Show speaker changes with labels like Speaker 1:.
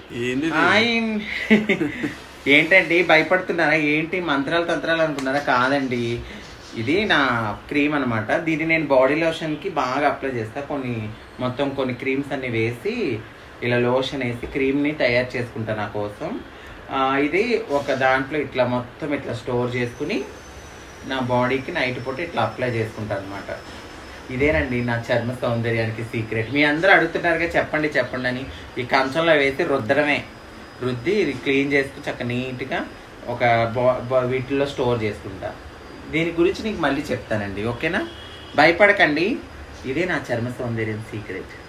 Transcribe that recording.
Speaker 1: ఏంది ఇది?
Speaker 2: ఆయ్. ఏంటండి భయపడుతున్నారా ఏంటి మంత్రాలు తంత్రాలు అనుకున్నారా కాదండి ఇది నా క్రీమ్ అన్నమాట దీన్ని నేను బాడీ లోషన్కి బాగా అప్లై చేస్తా కొన్ని మొత్తం కొన్ని క్రీమ్స్ అన్ని వేసి ఇలా లోషన్ వేసి క్రీమ్ని తయారు చేసుకుంటా నా కోసం ఆ, ఇది ఒక దాంట్లో ఇట్లా మొత్తం ఇట్లా స్టోర్ చేసుకుని నా బాడీకి నైట్ పూట ఇట్లా అప్లై చేసుకుంటాను అనమాట ఇదేనండి నా చర్మ సౌందర్యానికి సీక్రెట్ మీ అందరూ అడుగుతున్నారుగా చెప్పండి చెప్పండి అని ఈ కంచంలో వేసి రుద్దడమే రుద్ది ఇది క్లీన్ చేసుకుని చక్కగా నీట్గా ఒక బా బా- వీటిల్లో స్టోర్ చేసుకుంటా దీని గురించి నీకు మళ్ళీ చెప్తానండి ఓకేనా భయపడకండి ఇదే నా చర్మ సౌందర్యం సీక్రెట్